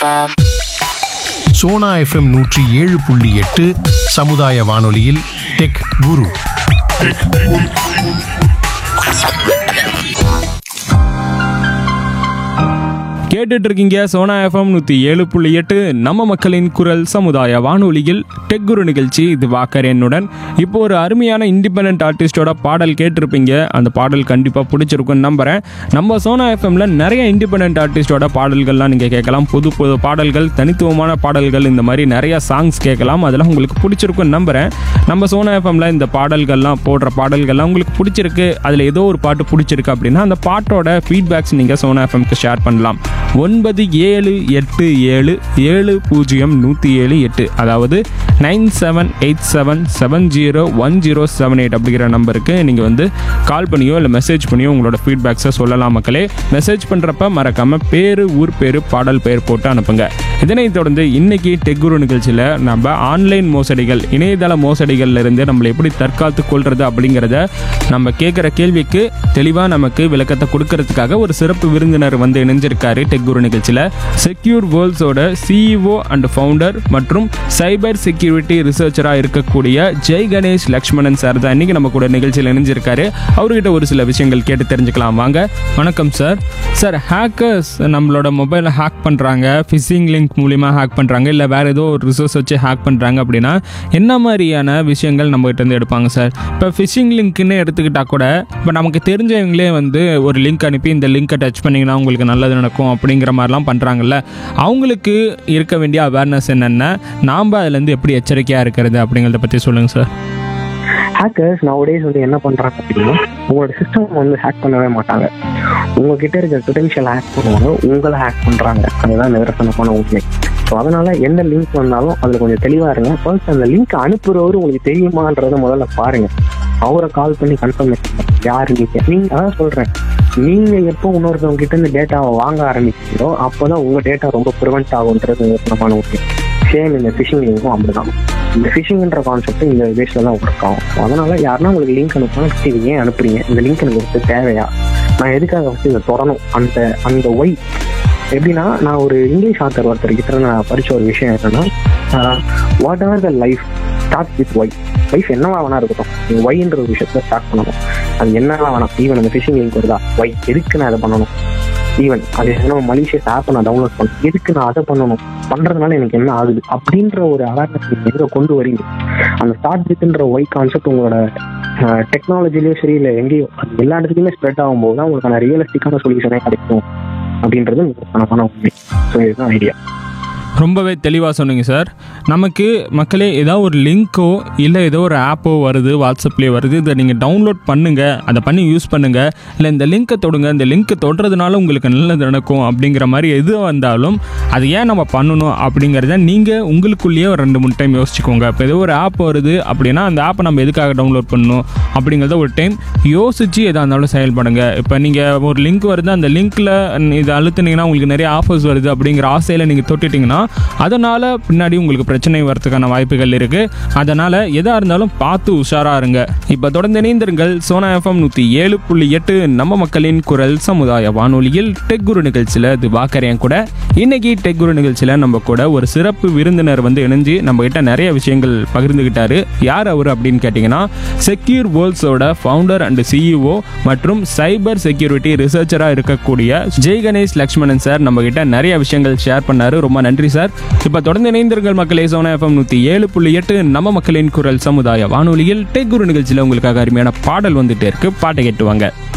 Sona FM நூற்றி ஏழு புள்ளி எட்டு சமுதாய வானொலியில் டெக் குரு கேட்டுட்டு இருக்கீங்க சோனா எஃப்எம் நூற்றி ஏழு புள்ளி எட்டு நம்ம மக்களின் குரல் சமுதாய வானொலியில் டெக் குரு நிகழ்ச்சி இது வாக்கர் என்னுடன் இப்போ ஒரு அருமையான இண்டிபெண்ட் ஆர்டிஸ்டோட பாடல் கேட்டிருப்பீங்க அந்த பாடல் கண்டிப்பாக பிடிச்சிருக்குன்னு நம்புகிறேன் நம்ம சோனா எஃப்எம்ல நிறைய இண்டிபெண்ட் ஆர்டிஸ்டோட பாடல்கள்லாம் நீங்கள் கேட்கலாம் புது புது பாடல்கள் தனித்துவமான பாடல்கள் இந்த மாதிரி நிறைய சாங்ஸ் கேட்கலாம் அதெல்லாம் உங்களுக்கு பிடிச்சிருக்குன்னு நம்புகிறேன் நம்ம சோனா எஃப்எம்ல இந்த பாடல்கள்லாம் போடுற பாடல்கள்லாம் உங்களுக்கு பிடிச்சிருக்கு அதில் ஏதோ ஒரு பாட்டு பிடிச்சிருக்கு அப்படின்னா அந்த பாட்டோட ஃபீட்பேக்ஸ் நீங்கள் சோனா எஃப்எம்க்கு ஷேர் பண்ணலாம் ஒன்பது ஏழு எட்டு ஏழு ஏழு பூஜ்ஜியம் நூற்றி ஏழு எட்டு அதாவது nine seven eight seven seven zero one zero seven eight அப்படிங்கிற நம்பருக்கு நீங்கள் வந்து கால் பண்ணியோ இல்லை மெசேஜ் பண்ணியோ உங்களோட ஃபீட்பேக்ஸை சொல்லலாம் மக்களே மெசேஜ் பண்ணுறப்ப மறக்காமல் பேர் ஊர் பேர் பாடல் பெயர் போட்டு அனுப்புங்க இதனைத் தொடர்ந்து இன்னைக்கு டெக்குரு நிகழ்ச்சியில் நம்ம ஆன்லைன் மோசடிகள் இணையதள மோசடிகள்ல இருந்து நம்மளை எப்படி தற்காத்து கொள்றது அப்படிங்கிறத நம்ம கேட்குற கேள்விக்கு தெளிவாக நமக்கு விளக்கத்தை கொடுக்கறதுக்காக ஒரு சிறப்பு விருந்தினர் வந்து இணைஞ்சிருக்காரு டெக்குரு நிகழ்ச்சியில் செக்யூர் வேர்ல்ட்ஸோட சிஇஓ அண்ட் ஃபவுண்டர் மற்றும் சைபர் செக்யூரிட்டி ரிசர்ச்சராக இருக்கக்கூடிய ஜெய் கணேஷ் லக்ஷ்மணன் சார் தான் இன்னைக்கு நம்ம கூட நிகழ்ச்சியில் இணைஞ்சிருக்காரு அவர்கிட்ட ஒரு சில விஷயங்கள் கேட்டு தெரிஞ்சுக்கலாம் வாங்க வணக்கம் சார் சார் ஹேக்கர்ஸ் நம்மளோட மொபைலை ஹேக் பண்ணுறாங்க ஃபிஷிங் லிங்க் மூலிமா ஹேக் பண்ணுறாங்க இல்லை வேறு ஏதோ ஒரு ரிசோர்ஸ் வச்சு ஹேக் பண்ணுறாங்க அப்படின்னா என்ன மாதிரியான விஷயங்கள் நம்மகிட்ட இருந்து எடுப்பாங்க சார் இப்போ ஃபிஷிங் லிங்க்னு எடுத்துக்கிட்டா கூட இப்போ நமக்கு தெரிஞ்சவங்களே வந்து ஒரு லிங்க் அனுப்பி இந்த லிங்க்கை டச் பண்ணிங்கன்னா உங்களுக்கு நல்லது நடக்கும் அப்படிங்கிற மாதிரிலாம் பண்ணுறாங்கல்ல அவங்களுக்கு இருக்க வேண்டிய அவேர்னஸ் என்னென்ன நாம் அதுலேருந்து எப்படி எச்சரிக்கையாக இருக்கிறது அப்படிங்கிறத பற்றி சொல்லுங்கள் சார் ஹேக்கர்ஸ் நவடேஸ் வந்து என்ன பண்றாங்க அப்படின்னா உங்களோட சிஸ்டம் வந்து ஹேக் பண்ணவே மாட்டாங்க உங்ககிட்ட இருக்க கிரெடென்ஷியல் ஹேக் பண்ணுவாங்க உங்களை ஹேக் பண்றாங்க அதுதான் நிதர்சனமான உண்மை ஸோ அதனால எந்த லிங்க் வந்தாலும் அதுல கொஞ்சம் தெளிவா இருங்க ஃபர்ஸ்ட் அந்த லிங்க் அனுப்புறவர் உங்களுக்கு தெரியுமான்றத முதல்ல பாருங்க அவரை கால் பண்ணி கன்ஃபர்மேஷன் யாரு நீங்க நீங்க அதான் சொல்றேன் நீங்க எப்போ இன்னொருத்தவங்க கிட்ட இருந்து டேட்டாவை வாங்க ஆரம்பிக்கிறீங்களோ அப்போதான் உங்க டேட்டா ரொம்ப ப்ரிவென்ட் ஆகுன்றது நிதர்சனமான உண்மை சேம் இந்த ஃபிஷிங் லிங்க்கும் அப்படிதான் இந்த ஃபிஷிங்ன்ற கான்செப்ட் இந்த பேஸ்ல தான் ஒர்க் ஆகும் So, அதனால யாருன்னா உங்களுக்கு லிங்க் அனுப்புனா இது ஏன் அனுப்புறீங்க இந்த லிங்க் எனக்கு எடுத்து தேவையா நான் எதுக்காக வந்து இதை தொடணும் அந்த அந்த ஒய் எப்படின்னா நான் ஒரு இங்கிலீஷ் ஆத்தர் ஒருத்தர் கிட்ட நான் படிச்ச ஒரு விஷயம் என்னன்னா whatever the life start with why life என்னவா வேணா இருக்கட்டும் நீங்க ஒய்ன்ற ஒரு விஷயத்த ஸ்டார்ட் பண்ணணும் அது என்னவா வேணாம் ஈவன் அந்த ஃபிஷிங் லிங்க் வருதா ஒய் எதுக்கு நான் அதை பண்ணணும் ஈவன் அது என்ன மலிஷியஸ் ஆப்பை நான் டவுன்லோட் பண்ணணும் எதுக்கு நான் அதை பண்ணணும் பண்றதுனால எனக்கு என்ன ஆகுது அப்படின்ற ஒரு அவேர்னஸ் நீங்க எங்க கொண்டு வரீங்க அந்த ஸ்டார்ட் வித்ன்ற ஒய் கான்செப்ட் உங்களோட டெக்னாலஜிலயும் சரி இல்லை எங்கேயோ அது எல்லா இடத்துலையுமே ஸ்ப்ரெட் ஆகும்போது தான் உங்களுக்கான ரியலிஸ்டிக்கான சொல்யூஷனே கிடைக்கும் அப்படின்றது நிதர்சனமான உண்மை ஸோ இதுதான் ஐடியா ரொம்பவே தெளிவாக சொன்னீங்க சார் நமக்கு மக்களே ஏதாவது ஒரு லிங்க்கோ இல்லை ஏதோ ஒரு ஆப்போ வருது வாட்ஸ்அப்லேயே வருது இதை நீங்கள் டவுன்லோட் பண்ணுங்கள் அதை பண்ணி யூஸ் பண்ணுங்கள் இல்லை இந்த லிங்க்கை தொடுங்க இந்த லிங்க்கை தொடுறதுனால உங்களுக்கு நல்லது நடக்கும் அப்படிங்கிற மாதிரி எது வந்தாலும் அது ஏன் நம்ம பண்ணணும் அப்படிங்கிறத நீங்கள் உங்களுக்குள்ளேயே ஒரு ரெண்டு மூணு டைம் யோசிச்சுக்கோங்க இப்போ ஏதோ ஒரு ஆப் வருது அப்படின்னா அந்த ஆப்பை நம்ம எதுக்காக டவுன்லோட் பண்ணணும் அப்படிங்கிறத ஒரு டைம் யோசித்து எதாக இருந்தாலும் செயல்படுங்க இப்போ நீங்கள் ஒரு லிங்க் வருது அந்த லிங்க்கில் இதை அழுத்துனீங்கன்னா உங்களுக்கு நிறைய ஆஃபர்ஸ் வருது அப்படிங்கிற ஆசையில் நீங்கள் தொட்டுட்டிங்கன்னா அதனால் பின்னாடி உங்களுக்கு பிரச்சனை வரதுக்கான வாய்ப்புகள் இருக்குது அதனால் எதாக இருந்தாலும் பார்த்து உஷாராக இருங்க இப்போ தொடர்ந்து இணைந்திருங்கள் சோனா எஃப்எம் நூற்றி ஏழு புள்ளி எட்டு நம்ம மக்களின் குரல் சமுதாய வானொலியில் டெக் குரு நிகழ்ச்சியில் இது வாக்கறேன் கூட இன்னைக்கு டெக் குரு நிகழ்ச்சியில் நம்ம கூட ஒரு சிறப்பு விருந்தினர் வந்து இணைஞ்சு நம்ம கிட்ட நிறைய விஷயங்கள் பகிர்ந்துகிட்டாரு யார் அவர் அப்படின்னு கேட்டிங்கன்னா செக்யூர் வேர்ல்ட்ஸோட ஃபவுண்டர் அண்ட் சிஇஓ மற்றும் சைபர் செக்யூரிட்டி ரிசர்ச்சராக இருக்கக்கூடிய ஜெய் கணேஷ் லக்ஷ்மணன் சார் நம்ம கிட்ட நிறைய விஷயங்கள் ஷேர் பண்ணாரு ரொம்ப நன்றி சார் இப்போ தொடர்ந்து இணைந்திருங்கள் மக்களே சோனா எஃப்எம் நூற்றி ஏழு புள்ளி எட்டு நம்ம மக்களின் குரல் சமுதாய வானொலியில் டெக் குரு நிகழ்ச்சியில் உங்களுக்காக அருமையான பாடல் வந்துட்டே இருக்கு பாட்டை கேட்டுவாங்க